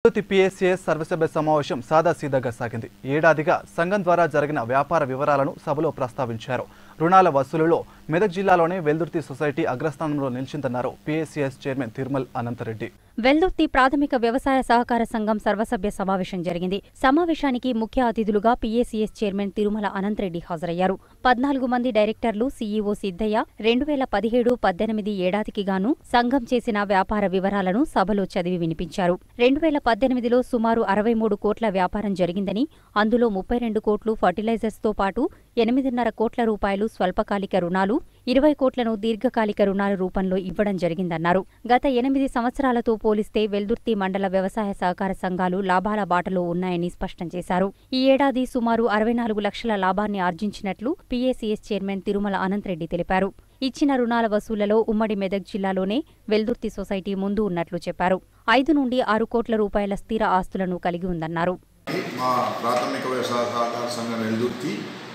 Veldurthi PSCS సర్వసభ్య సమావేశం సాదాసీదాగా సాగింది ఏడాదిగా సంఘం ద్వారా జరిగిన వ్యాపార వివరాలను సభలో ప్రస్తావించారు రుణాల వసూలులో మెదక్ జిల్లాలోనే వెల్దుర్తి సొసైటీ అగ్రస్థానంలో నిలిచిందన్నారు పిఎస్సిఎస్ చైర్మన్ తిరుమల్ అనంతరెడ్డి వెల్దుర్తి ప్రాథమిక వ్యవసాయ సహకార సంఘం సర్వసభ్య సమావేశం జరిగింది సమావేశానికి ముఖ్య అతిథులుగా పీఏసీఎస్ చైర్మన్ తిరుమల అనంతరెడ్డి హాజరయ్యారు పద్నాలుగు మంది డైరెక్టర్లు సీఈఓ సిద్దయ్య రెండు వేల పదిహేడు పద్దెనిమిది ఏడాదికి గాను సంఘం చేసిన వ్యాపార వివరాలను సభలో చదివి వినిపించారు రెండు వేల పద్దెనిమిదిలో సుమారు అరవై మూడు కోట్ల వ్యాపారం జరిగిందని అందులో ముప్పై రెండు కోట్లు ఫర్టిలైజర్స్తో పాటు ఎనిమిదిన్నర కోట్ల రూపాయలు స్వల్పకాలిక రుణాలు ఇరవై కోట్లను దీర్ఘకాలిక రుణాల రూపంలో ఇవ్వడం జరిగిందన్నారు గత ఎనిమిది సంవత్సరాలతో పోలిస్తే వెల్దుర్తి మండల వ్యవసాయ సహకార సంఘాలు లాభాల బాటలో ఉన్నాయని స్పష్టం చేశారు ఈ ఏడాది సుమారు అరవై నాలుగు లక్షల లాభాన్ని ఆర్జించినట్లు పీఏసీఎస్ చైర్మన్ తిరుమల అనంతరెడ్డి తెలిపారు ఇచ్చిన రుణాల వసూళ్లలో ఉమ్మడి మెదక్ జిల్లాలోనే వెల్దుర్తి సొసైటీ ముందు ఉన్నట్లు చెప్పారు ఐదు నుండి ఆరు కోట్ల రూపాయల స్థిర ఆస్తులను కలిగి ఉందన్నారు మా ప్రాథమిక వ్యవసాయ సహకార సంఘం వెల్దుర్తి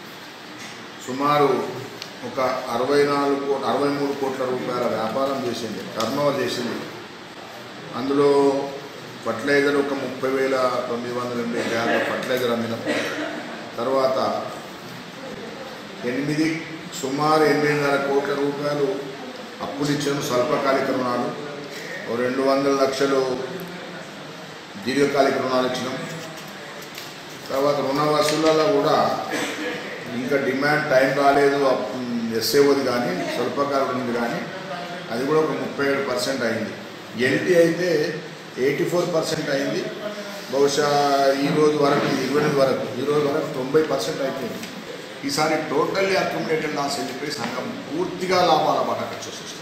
సుమారు ఒక అరవై నాలుగు కోట్ల అరవై మూడు కోట్ల రూపాయల వ్యాపారం చేసింది టర్నోవర్ చేసింది అందులో ఫర్టిలైజర్ ఒక ముప్పై వేల తొమ్మిది వందల ఎనభై బ్యాగుల ఫర్టిలైజర్ అమ్మినాం తర్వాత ఎనిమిది సుమారు ఎనిమిదిన్నర కోట్ల రూపాయలు అప్పులు ఇచ్చాము స్వల్పకాలిక రుణాలు ఓ రెండు వందల లక్షలు దీర్ఘకాలిక రుణాలు ఇచ్చినాం తర్వాత రుణ వసూలలో కూడా ఇంకా డిమాండ్ టైం రాలేదు ఎస్ఏఓది కానీ స్వల్పకాలం ఉంది కానీ అది కూడా ఒక ముప్పై ఏడు పర్సెంట్ అయింది ఎల్టీ అయితే ఎయిటీ ఫోర్ పర్సెంట్ అయింది బహుశా ఈ రోజు వరకు ఇరవై ఎనిమిది వరకు ఈ రోజు వరకు తొంభై పర్సెంట్ అయిపోయింది ఈసారి టోటల్లీ అక్యుమిలేటెడ్ లాస్ వెళ్ళిపోయి సంఘం పూర్తిగా లాభాల బాట ఖర్చు వస్తుంది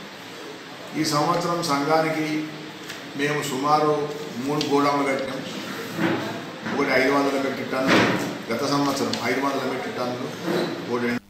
ఈ సంవత్సరం సంఘానికి మేము సుమారు మూడు గోడౌన్లు కట్టినాం ఒకటి ఐదు వందల మెట్రిక్ టన్నులు గత సంవత్సరం ఐదు వందల మెట్రిక్ టన్నులు ఒకటి